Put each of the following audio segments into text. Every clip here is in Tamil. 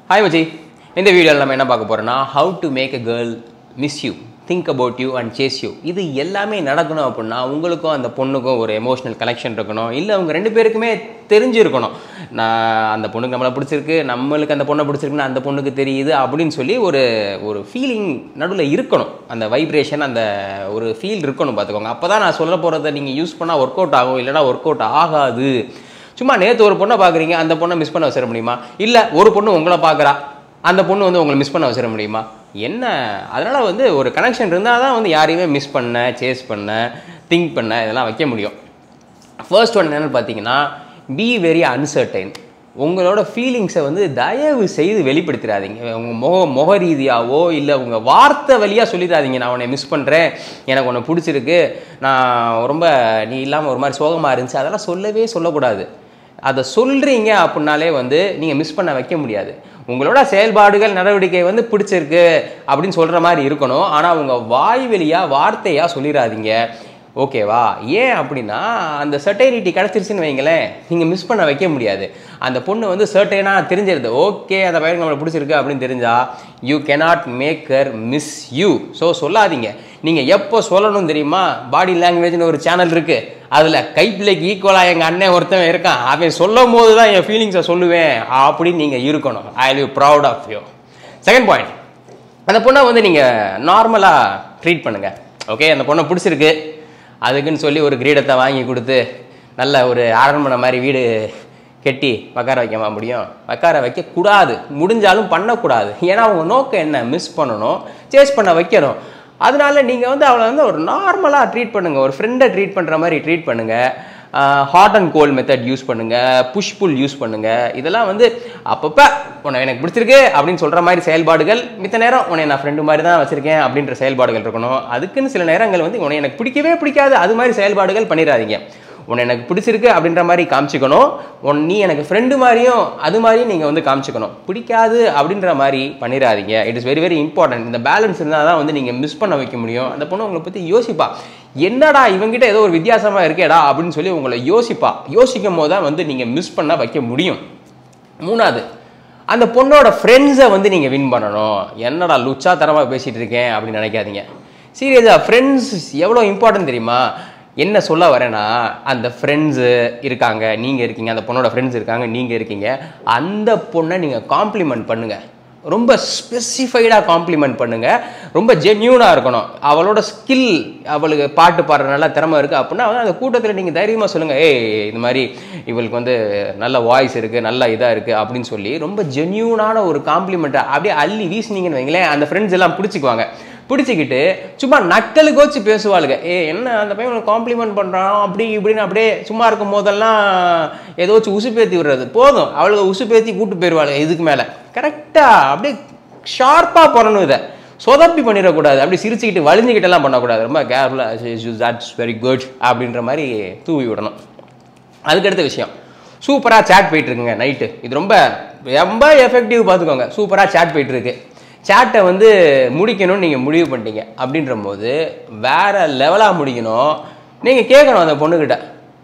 ஹாய் மச்சி இந்த வீடியோவில் நம்ம என்ன பார்க்க போகிறோம்னா how to make a girl miss you think about you and chase you இது எல்லாமே நடக்கணும் அப்படின்னா உங்களுக்கும் அந்த பொண்ணுக்கும் ஒரு எமோஷனல் கனெக்ஷன் இருக்கணும் இல்லை அவங்க ரெண்டு பேருக்குமே தெரிஞ்சிருக்கணும் நான் அந்த பொண்ணுக்கு நம்மளை பிடிச்சிருக்கு நம்மளுக்கு அந்த பொண்ணை பிடிச்சிருக்குன்னு அந்த பொண்ணுக்கு தெரியுது அப்படின்னு சொல்லி ஒரு ஒரு ஃபீலிங் நடுவில் இருக்கணும் அந்த வைப்ரேஷன் அந்த ஒரு ஃபீல் இருக்கணும் பார்த்துக்கோங்க அப்போ தான் நான் சொல்ல போகிறத நீங்கள் யூஸ் பண்ணால் ஒர்க் அவுட் ஆகும் இல்லைனா ஒர்க் அவுட் ஆகாது சும்மா நேற்று ஒரு பொண்ணை பார்க்குறீங்க அந்த பொண்ணை மிஸ் பண்ண வச்சிட முடியுமா இல்லை ஒரு பொண்ணு உங்களை பார்க்குறா அந்த பொண்ணு வந்து உங்களை மிஸ் பண்ண வச்சிட முடியுமா என்ன அதனால் வந்து ஒரு கனெக்ஷன் இருந்தால் தான் வந்து யாரையுமே மிஸ் பண்ண சேஸ் பண்ண திங்க் பண்ண இதெல்லாம் வைக்க முடியும் ஃபர்ஸ்ட் ஒன் என்னென்னு பார்த்தீங்கன்னா பி வெரி அன்சர்டைன் உங்களோட ஃபீலிங்ஸை வந்து தயவு செய்து வெளிப்படுத்திடாதீங்க உங்கள் முக முக ரீதியாவோ இல்லை உங்கள் வார்த்தை வழியாக சொல்லிடாதீங்க நான் உன்னை மிஸ் பண்ணுறேன் எனக்கு உன்னை பிடிச்சிருக்கு நான் ரொம்ப நீ இல்லாமல் ஒரு மாதிரி சோகமாக இருந்துச்சு அதெல்லாம் சொல்லவே சொல்லக்கூடாது அதை சொல்கிறீங்க அப்படின்னாலே வந்து நீங்கள் மிஸ் பண்ண வைக்க முடியாது உங்களோட செயல்பாடுகள் நடவடிக்கை வந்து பிடிச்சிருக்கு அப்படின்னு சொல்கிற மாதிரி இருக்கணும் ஆனால் உங்கள் வாய் வழியாக வார்த்தையாக சொல்லிடாதீங்க ஓகேவா ஏன் அப்படின்னா அந்த சர்டைனிட்டி கிடச்சிருச்சுன்னு வைங்களேன் நீங்கள் மிஸ் பண்ண வைக்க முடியாது அந்த பொண்ணு வந்து சர்டைனாக தெரிஞ்சிருது ஓகே அந்த பையனுக்கு நம்மளை பிடிச்சிருக்கு அப்படின்னு தெரிஞ்சா you cannot make her miss you so சொல்லாதீங்க நீங்கள் எப்போ சொல்லணும் தெரியுமா பாடி லாங்குவேஜ்னு ஒரு சேனல் இருக்குது அதில் கைப்பிள்ளைக்கு ஈக்குவலாக எங்கள் அண்ணன் ஒருத்தன் இருக்கான் அவன் சொல்லும் போது தான் என் ஃபீலிங்ஸை சொல்லுவேன் அப்படின்னு நீங்கள் இருக்கணும் I live proud of you second point அந்த பொண்ணை வந்து நீங்கள் நார்மலாக ட்ரீட் பண்ணுங்கள் ஓகே அந்த பொண்ணை பிடிச்சிருக்கு அதுக்குன்னு சொல்லி ஒரு கிரீடத்தை வாங்கி கொடுத்து நல்ல ஒரு அரண்மனை மாதிரி வீடு கெட்டி உட்கார வைக்கமா முடியும் உட்கார வைக்கக்கூடாது முடிஞ்சாலும் பண்ணக்கூடாது ஏன்னா அவங்க நோக்கம் என்ன மிஸ் பண்ணணும் சேஸ் பண்ண வைக்கணும் அதனால நீங்கள் வந்து அவளை வந்து ஒரு நார்மலாக ட்ரீட் பண்ணுங்கள் ஒரு ஃப்ரெண்டை ட்ரீட் பண்ணுற மாதிரி ட்ரீட் பண்ணுங்கள் hot and cold method use பண்ணுங்கள் புஷ் புல் யூஸ் பண்ணுங்கள் இதெல்லாம் வந்து அப்பப்போ உன்னை எனக்கு பிடிச்சிருக்கு அப்படின்னு சொல்கிற மாதிரி செயல்பாடுகள் மித்த நேரம் உன்னை நான் ஃப்ரெண்டு மாதிரி தான் வச்சுருக்கேன் அப்படின்ற செயல்பாடுகள் இருக்கணும் அதுக்குன்னு சில நேரங்கள் வந்து உன்னை எனக்கு பிடிக்கவே பிடிக்காது அது மாதிரி செயல்பாடுகள் பண்ணிடாதீங்க உன்னை எனக்கு பிடிச்சிருக்கு அப்படின்ற மாதிரி காமிச்சிக்கணும் உன் நீ எனக்கு ஃப்ரெண்டு மாதிரியும் அது மாதிரியும் நீங்கள் வந்து காமிச்சிக்கணும் பிடிக்காது அப்படின்ற மாதிரி பண்ணிடாதீங்க it is very very important இந்த பேலன்ஸ் இருந்தால் தான் வந்து நீங்கள் மிஸ் பண்ண வைக்க முடியும் அந்த பொண்ணு உங்களை பற்றி யோசிப்பா என்னடா இவங்கிட்ட ஏதோ ஒரு வித்தியாசமாக இருக்கேடா அப்படின்னு சொல்லி உங்களை யோசிப்பா யோசிக்கும் போது தான் வந்து நீங்கள் மிஸ் பண்ண வைக்க முடியும் மூணாவது அந்த பொண்ணோட ஃப்ரெண்ட்ஸை வந்து நீங்கள் வின் பண்ணணும் என்னடா லுச்சா தரமாக பேசிகிட்டு இருக்கேன் அப்படின்னு நினைக்காதீங்க சீரியஸாக ஃப்ரெண்ட்ஸ் எவ்வளோ இம்பார்ட்டன்ட் தெரியுமா என்ன சொல்ல வரேன்னா அந்த ஃப்ரெண்ட்ஸு இருக்காங்க நீங்கள் இருக்கீங்க அந்த பொண்ணோட ஃப்ரெண்ட்ஸ் இருக்காங்க நீங்கள் இருக்கீங்க அந்த பொண்ணை நீங்கள் காம்ப்ளிமெண்ட் பண்ணுங்கள் ரொம்ப ஸ்பெசிஃபைடாக காம்ப்ளிமெண்ட் பண்ணுங்கள் ரொம்ப ஜென்யூனாக இருக்கணும் அவளோட ஸ்கில் அவளுக்கு பாட்டு பாடுற நல்ல திறமை இருக்குது அப்படின்னா வந்து அந்த கூட்டத்தில் நீங்கள் தைரியமாக சொல்லுங்கள் ஏய் இந்த மாதிரி இவளுக்கு வந்து நல்ல வாய்ஸ் இருக்குது நல்ல இதாக இருக்குது அப்படின்னு சொல்லி ரொம்ப ஜென்யூனான ஒரு காம்ப்ளிமெண்ட்டை அப்படியே அள்ளி வீசினீங்கன்னு வைங்களேன் அந்த ஃப்ரெண்ட்ஸ் எல்லாம் பிடிச்சிக்குவாங்க பிடிச்சிக்கிட்டு சும்மா நக்கலுக்கு வச்சு பேசுவாளுங்க ஏ என்ன அந்த பையன் உனக்கு காம்ப்ளிமெண்ட் பண்ணுறான் அப்படி இப்படின்னு அப்படியே சும்மா இருக்கும் போதெல்லாம் ஏதோ வச்சு உசுப்பேத்தி விடுறது போதும் அவளுக்கு உசுப்பேத்தி கூட்டு போயிடுவாளுங்க இதுக்கு மேலே கரெக்டாக அப்படியே ஷார்ப்பாக பண்ணணும் இதை சொதப்பி பண்ணிடக்கூடாது அப்படி சிரிச்சுக்கிட்டு வலிஞ்சுக்கிட்டெல்லாம் பண்ணக்கூடாது ரொம்ப கேர்ஃபுல்லாக தட்ஸ் வெரி குட் அப்படின்ற மாதிரி தூவி விடணும் அதுக்கடுத்த விஷயம் சூப்பராக சேட் போயிட்டுருக்குங்க நைட்டு இது ரொம்ப ரொம்ப எஃபெக்டிவ் பார்த்துக்கோங்க சூப்பராக சேட் போயிட்டுருக்கு சேட்டை வந்து முடிக்கணும்னு நீங்கள் முடிவு பண்ணிட்டீங்க அப்படின்ற போது வேறு லெவலாக முடிக்கணும் நீங்கள் கேட்கணும் அந்த பொண்ணுக்கிட்ட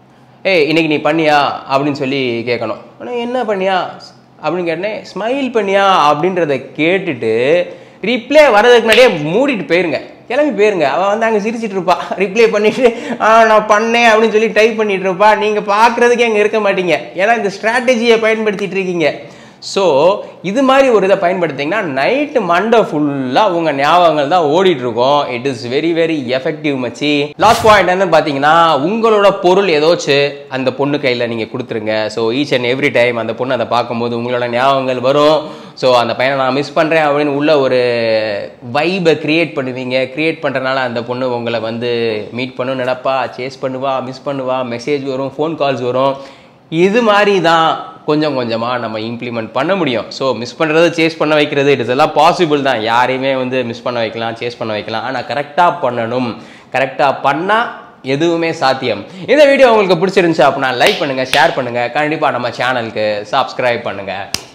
ஏய் இன்னைக்கு நீ பண்ணியா அப்படின்னு சொல்லி கேட்கணும் ஆனால் என்ன பண்ணியா அப்படின்னு கேட்டேன் ஸ்மைல் பண்ணியா அப்படின்றத கேட்டுட்டு ரிப்ளே வர்றதுக்கு முன்னாடியே மூடிட்டு போயிருங்க கிளம்பி போயிருங்க அவள் வந்து அங்கே சிரிச்சிட்டு இருப்பா ரிப்ளை பண்ணிட்டு ஆ நான் பண்ணேன் அப்படின்னு சொல்லி டைப் பண்ணிட்டு இருப்பா நீங்கள் பார்க்குறதுக்கே அங்கே இருக்க மாட்டீங்க ஏன்னா இந்த ஸ்ட்ராட்டஜியை பயன்படுத்திட்டு இருக்கீங்க ஸோ இது மாதிரி ஒரு இதை பயன்படுத்திங்கன்னா நைட்டு மண்டை ஃபுல்லாக உங்கள் ஞாபகங்கள் தான் ஓடிட்டு இருக்கும் it is very very effective மச்சி லாஸ்ட் பாயிண்ட் என்னன்னு பார்த்தீங்கன்னா உங்களோட பொருள் ஏதோச்சும் அந்த பொண்ணு கையில் நீங்கள் கொடுத்துருங்க so each and every time அந்த பொண்ணு அதை பார்க்கும்போது உங்களோட ஞாபகங்கள் வரும் ஸோ அந்த பையனை நான் மிஸ் பண்ணுறேன் அப்படின்னு உள்ள ஒரு வைபை க்ரியேட் பண்ணுவீங்க க்ரியேட் பண்ணுறனால அந்த பொண்ணு உங்களை வந்து மீட் பண்ணு நினப்பா சேஸ் பண்ணுவா மிஸ் பண்ணுவா மெசேஜ் வரும் ஃபோன் கால்ஸ் வரும் இது மாதிரி தான் கொஞ்சம் கொஞ்சமாக நம்ம இம்ப்ளிமெண்ட் பண்ண முடியும் ஸோ மிஸ் பண்ணுறது சேஸ் பண்ண வைக்கிறது இட் இஸ் எல்லாம் பாசிபிள் தான் யாரையுமே வந்து மிஸ் பண்ண வைக்கலாம் சேஸ் பண்ண வைக்கலாம் ஆனால் கரெக்டாக பண்ணணும் கரெக்டாக பண்ணால் எதுவுமே சாத்தியம் இந்த வீடியோ உங்களுக்கு பிடிச்சிருந்துச்சு அப்படின்னா லைக் பண்ணுங்கள் ஷேர் பண்ணுங்கள் கண்டிப்பாக நம்ம சேனலுக்கு சப்ஸ்கிரைப் பண்ணுங்கள்